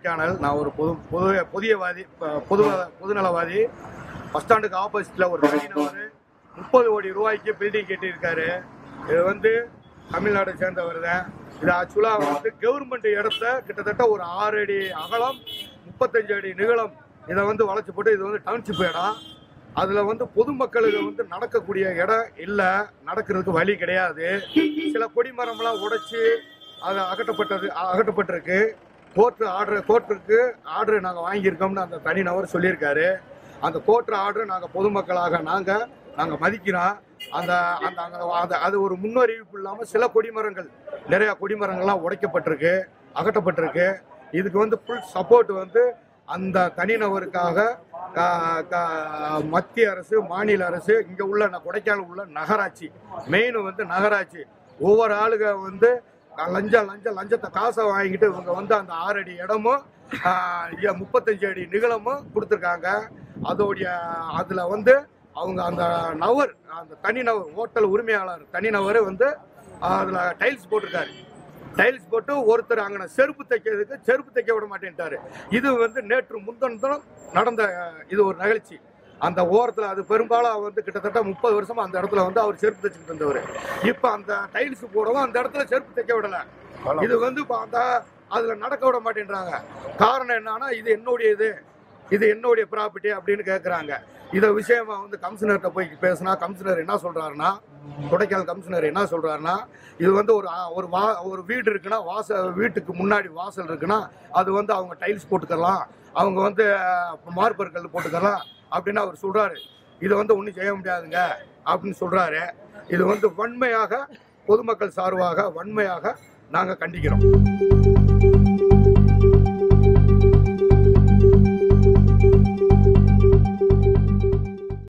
கொடைக்கானல் நான் ஒரு பொது பொது புதியவாதி ப- பொது பொதுநலவாதி பஸ் ஸ்டாண்டுக்கு ஆப்போசிட்டில் ஒரு தனிநபர் முப்பது கோடி ரூபாய்க்கு பில்டிங் கட்டியிருக்காரு இது வந்து தமிழ்நாட்டை சேர்ந்தவர் தான் இது ஆக்சுவலாக வந்து கவர்மெண்ட் இடத்த கிட்டத்தட்ட ஒரு ஆறு அடி அகலம் முப்பத்தஞ்சு அடி நீளம் இதை வந்து வளைச்சு போட்டு இது வந்து டவுன்ஷிப் இடம் அதில் வந்து பொதுமக்களுக்கு வந்து நடக்கக்கூடிய இடம் இல்லை நடக்கிறதுக்கு வழி கிடையாது சில கொடிமரம்லாம் உடைச்சி அது அகற்றப்பட்டது அகற்றப்பட்டிருக்கு கோர்ட்டு ஆர்டர் கோர்ட்டுக்கு ஆர்டர் நாங்கள் வாங்கியிருக்கோம்னு அந்த தனிநபர் சொல்லியிருக்காரு அந்த கோர்ட்டு ஆர்டர் நாங்கள் பொதுமக்களாக நாங்கள் நாங்கள் மதிக்கிறோம் அந்த அந்த அங்க அது அது ஒரு முன்னறிவிப்பு இல்லாமல் சில கொடிமரங்கள் நிறையா கொடிமரங்கள்லாம் உடைக்கப்பட்டிருக்கு அகற்றப்பட்டிருக்கு இதுக்கு வந்து ஃபுல் சப்போர்ட் வந்து அந்த தனிநபருக்காக கா- கா- மத்திய அரசு மாநில அரசு இங்கே உள்ள ந- கொடைக்கானல் உள்ள நகராட்சி மெயின் வந்து நகராட்சி ஒவ்வொரு ஆளுக வந்து லஞ்சம் லஞ்சம் லஞ்சத்தை காசை வாங்கிட்டு இவங்க வந்து அந்த ஆறு அடி இடமும் ஆஹ், இ- முப்பத்தஞ்சு அடி நிகழமும் கொடுத்துருக்காங்க அதோடைய அதில் வந்து அவங்க அந்த நபர் அந்த தனிநபர் ஹோட்டல் உரிமையாளர் தனிநபர் வந்து அதில் டைல்ஸ் போட்டிருக்காரு டைல்ஸ் போட்டு ஒருத்தர் அங்கே செருப்பு தைக்கிறதுக்கு செருப்பு தைக்க விட மாட்டேன்ட்டாரு இது வந்து நேற்று முன்தினம் நடந்த அஹ், இது ஒரு நிகழ்ச்சி அந்த ஓரத்தில் அது பெரும்பாலும் வந்து கிட்டத்தட்ட முப்பது வருஷமா அந்த இடத்துல வந்து அவர் செருப்பு தைச்சிட்டு இருந்தவர் இப்போ அந்த டைல்ஸ் போடவும் அந்த இடத்துல செருப்பு தைக்க விடல இது வந்து இப்போ அந்த அதுல நடக்க விட மாட்டேன்றாங்க காரணம் என்னன்னா இது என்னுடைய இது இது என்னுடைய ப்ராப்பர்ட்டி அப்படின்னு கேட்குறாங்க இதை விஷயமா வந்து கமிஷனர்கிட்ட போய் பேசினா கமிஷனர் என்ன சொல்றாருன்னா கொடைக்கானல் கமிஷனர் என்ன சொல்றாருன்னா இது வந்து ஒரு ஆ- ஒரு வா ஒரு வீடு இருக்குன்னா வாச வீட்டுக்கு முன்னாடி வாசல் இருக்குன்னா அது வந்து அவங்க டைல்ஸ் போட்டுக்கலாம் அவங்க வந்து மார்பர் கல் போட்டுக்கலாம் அப்படின்னு அவர் சொல்றாரு இதை வந்து ஒன்றும் செய்ய முடியாதுங்க அப்படின்னு சொல்றாரு இது வந்து வன்மையாக பொதுமக்கள் சார்பாக வன்மையாக நாங்கள் கண்டிக்கிறோம்